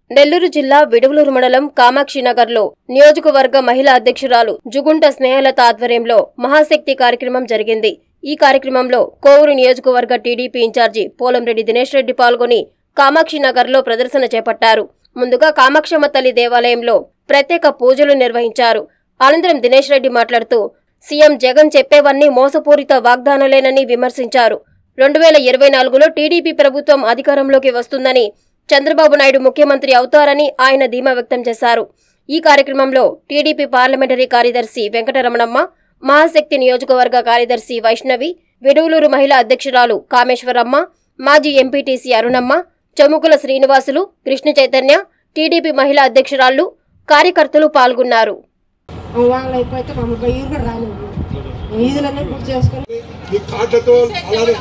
నెల్లూరు జిల్లా విడువలూరు మండలం కామాక్షినగర్లో నియోజకవర్గ మహిళా అధ్యక్షురాలు జుగుంట స్నేహలత ఆధ్వర్యంలో మహాశక్తి కార్యక్రమం జరిగింది ఈ కార్యక్రమంలో కోవూరు నియోజకవర్గ టీడీపీ ఇన్ఛార్జి పోలంరెడ్డి దినేష్ రెడ్డి పాల్గొని కామాక్షినగర్లో ప్రదర్శన చేపట్టారు ముందుగా కామాక్షమ్మ తల్లి దేవాలయంలో ప్రత్యేక పూజలు నిర్వహించారు అనంతరం దినేష్ రెడ్డి మాట్లాడుతూ సీఎం జగన్ చెప్పేవన్నీ మోసపూరిత వాగ్దానాలేనని విమర్శించారు రెండు వేల ఇరవై నాలుగులో టీడీపీ ప్రభుత్వం అధికారంలోకి వస్తుందని చంద్రబాబు నాయుడు ముఖ్యమంత్రి అవుతారని ఆయన ధీమా వ్యక్తం చేశారు ఈ కార్యక్రమంలో టీడీపీ పార్లమెంటరీ కార్యదర్శి వెంకటరమణమ్మ మహాశక్తి నియోజకవర్గ కార్యదర్శి వైష్ణవి విడువలూరు మహిళా అధ్యక్షురాలు కామేశ్వరమ్మ మాజీ ఎంపీటీసీ అరుణమ్మ చముకుల శ్రీనివాసులు కృష్ణ చైతన్య టీడీపీ మహిళా అధ్యక్షురాళ్లు కార్యకర్తలు పాల్గొన్నారు వాళ్ళు అయిపోతే మమ్మల్ని బయలు కూడా రాలేదు వీధులన్నీ పూర్తి చేసుకొని మీ కార్డులతో అలానే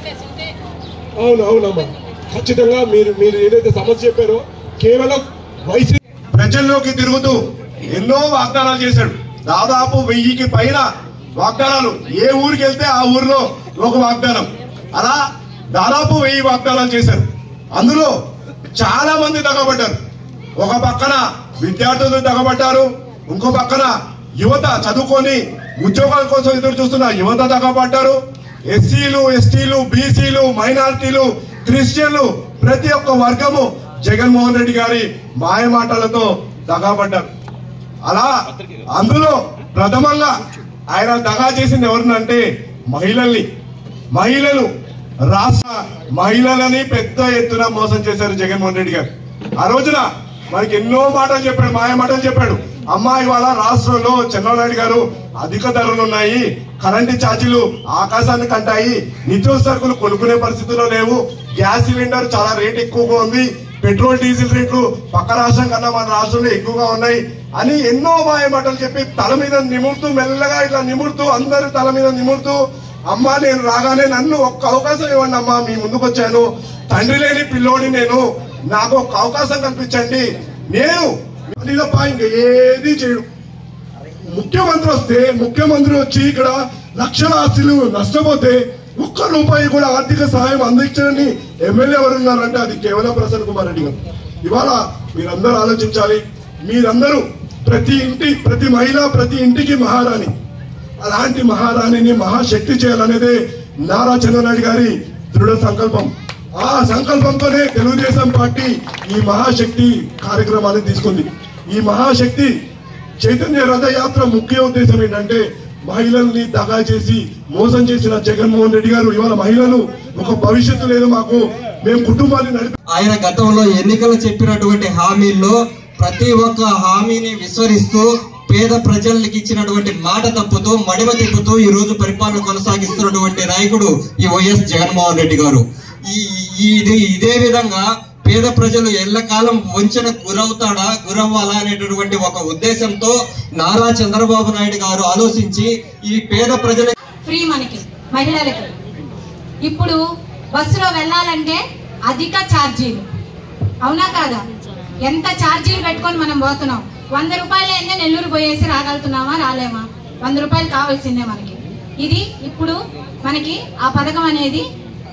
అవును అవునమ్మా ఖచ్చితంగా మీరు మీరు ఏదైతే సమస్య చెప్పారో కేవలం వైసీపీ ప్రజల్లోకి తిరుగుతూ ఎన్నో వాగ్దానాలు చేశాడు దాదాపు వెయ్యికి పైన వాగ్దానాలు ఏ ఊరికి వెళ్తే ఆ ఊరిలో ఒక వాగ్దానం అలా దాదాపు వెయ్యి వాగ్దానాలు చేశారు అందులో చాలా మంది తగబడ్డారు ఒక పక్కన విద్యార్థులు తగబడ్డారు ఇంకో పక్కన యువత చదువుకొని ఉద్యోగాల కోసం ఎదురు చూస్తున్న యువత తగబడ్డారు ఎస్సీలు ఎస్టీలు బీసీలు మైనారిటీలు క్రిస్టియన్లు ప్రతి ఒక్క వర్గము జగన్మోహన్ రెడ్డి గారి మాయ మాటలతో దగాపడ్డారు అలా అందులో ప్రథమంగా ఆయన దగా చేసింది ఎవరినంటే మహిళల్ని మహిళలు రాష్ట్ర మహిళలని పెద్ద ఎత్తున మోసం చేశారు జగన్మోహన్ రెడ్డి గారు ఆ రోజున మనకి ఎన్నో మాటలు చెప్పాడు మాయ మాటలు చెప్పాడు అమ్మా ఇవాళ రాష్ట్రంలో చంద్రబాబు నాయుడు గారు అధిక ధరలు ఉన్నాయి కరెంటు ఛార్జీలు ఆకాశాన్ని కంటాయి నిత్యావసర సరుకులు కొనుక్కునే పరిస్థితుల్లో లేవు గ్యాస్ సిలిండర్ చాలా రేట్ ఎక్కువగా ఉంది పెట్రోల్ డీజిల్ రేట్లు పక్క రాష్ట్రం కన్నా మన రాష్ట్రంలో ఎక్కువగా ఉన్నాయి అని ఎన్నో మాయ మాటలు చెప్పి తల మీద నిమురుతూ మెల్లగా ఇట్లా నిమురుతూ అందరు తల మీద నిమురుతూ అమ్మా నేను రాగానే నన్ను ఒక్క అవకాశం ఇవ్వండి అమ్మా మీ ముందుకు వచ్చాను తండ్రి లేని పిల్లోడి నేను నాకు ఒక్క అవకాశం కల్పించండి నేను అది తప్ప ఇంకా ఏది చేయడు ముఖ్యమంత్రి వస్తే ముఖ్యమంత్రి వచ్చి ఇక్కడ లక్షల ఆస్తులు నష్టపోతే ఒక్క రూపాయి కూడా ఆర్థిక సహాయం అందించని ఎమ్మెల్యే ఎవరు ఉన్నారంటే అది కేవలం ప్రసన్న కుమార్ రెడ్డి గారు ఇవాళ మీరందరూ ఆలోచించాలి మీరందరూ ప్రతి ఇంటి ప్రతి మహిళ ప్రతి ఇంటికి మహారాణి అలాంటి మహారాణిని మహాశక్తి చేయాలనేదే నారా చంద్రనాయుడు గారి దృఢ సంకల్పం ఆ సంకల్పంతోనే తెలుగుదేశం పార్టీ ఈ మహాశక్తి కార్యక్రమాన్ని తీసుకుంది ఈ మహాశక్తి చైతన్య రథయాత్ర ముఖ్య ఉద్దేశం ఏంటంటే మహిళల్ని దగా చేసి మోసం చేసిన జగన్మోహన్ రెడ్డి గారు ఇవాళ మహిళలు ఒక భవిష్యత్తు లేదు మాకు మేము కుటుంబాన్ని నడిపి ఆయన గతంలో ఎన్నికలు చెప్పినటువంటి హామీల్లో ప్రతి ఒక్క హామీని విస్మరిస్తూ పేద ప్రజలకి ఇచ్చినటువంటి మాట తప్పుతూ మడిమ తిప్పుతూ ఈ రోజు పరిపాలన కొనసాగిస్తున్నటువంటి నాయకుడు ఈ వైఎస్ జగన్మోహన్ రెడ్డి గారు ఈ ఈ- ఇది ఇదే విధంగా పేద ప్రజలు ఎల్లకాలం వంచన గురవుతాడా గురవ్వాలా అనేటటువంటి ఒక ఉద్దేశంతో నారా చంద్రబాబు నాయుడు గారు ఆలోచించి ఈ పేద ప్రజల ఫ్రీ మనకి మహిళలకి ఇప్పుడు బస్సులో వెళ్ళాలంటే అధిక ఛార్జీలు అవునా కాదా ఎంత ఛార్జీలు పెట్టుకొని మనం పోతున్నాం వంద రూపాయలు అయితే నెల్లూరు పోయేసి రాగలుగుతున్నామా రాలేమా వంద రూపాయలు కావాల్సిందే మనకి ఇది ఇప్పుడు మనకి ఆ పథకం అనేది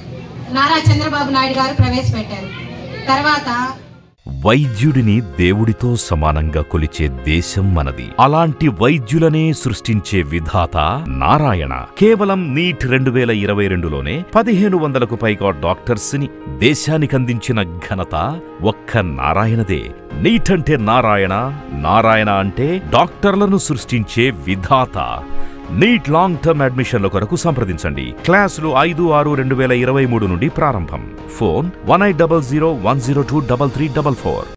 నారా చంద్రబాబు నాయుడు గారు ప్రవేశపెట్టారు తర్వాత వైద్యుడిని దేవుడితో సమానంగా కొలిచే దేశం మనది అలాంటి వైద్యులనే సృష్టించే విధాత నారాయణ కేవలం నీట్ రెండు వేల ఇరవై రెండులోనే పదిహేను వందలకు పైగా డాక్టర్స్ ని దేశానికి అందించిన ఘనత ఒక్క నారాయణదే నీట్ అంటే నారాయణ నారాయణ అంటే డాక్టర్లను సృష్టించే విధాత నీట్ లాంగ్ టర్మ్ అడ్మిషన్ల కొరకు సంప్రదించండి క్లాసులు ఐదు ఆరు రెండు వేల ఇరవై మూడు నుండి ప్రారంభం phone one eight double zero one zero two double three double four